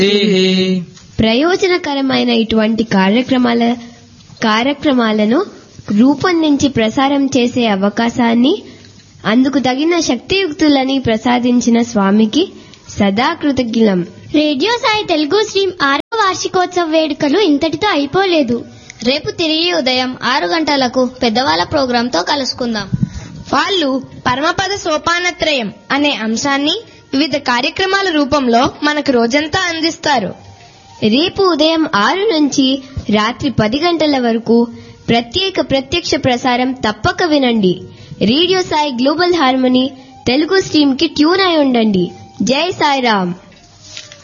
ప్రయోజనకరమైన ఇటువంటి కార్యక్రమాల కార్యక్రమాలను రూపొందించి ప్రసారం చేసే అవకాశాన్ని అందుకు తగిన శక్తియుక్తులని ప్రసాదించిన స్వామికి సదా కృతజ్ఞులం రేడియో సాయి తెలుగు స్ట్రీమ్ ఆరవ వార్షికోత్సవ వేడుకలు ఇంతటితో అయిపోలేదు రేపు తిరిగి ఉదయం ఆరు గంటలకు పెద్దవాళ్ళ ప్రోగ్రాంతో కలుసుకుందాం వాళ్ళు పరమపద సోపానత్రయం అనే అంశాన్ని వివిధ కార్యక్రమాల రూపంలో మనకు రోజంతా అందిస్తారు రేపు ఉదయం ఆరు నుంచి రాత్రి పది గంటల వరకు ప్రత్యేక ప్రత్యక్ష ప్రసారం తప్పక వినండి radio Sai global harmony Telugu stream కి ట్యూన్ అయి ఉండండి జై సాయిరామ్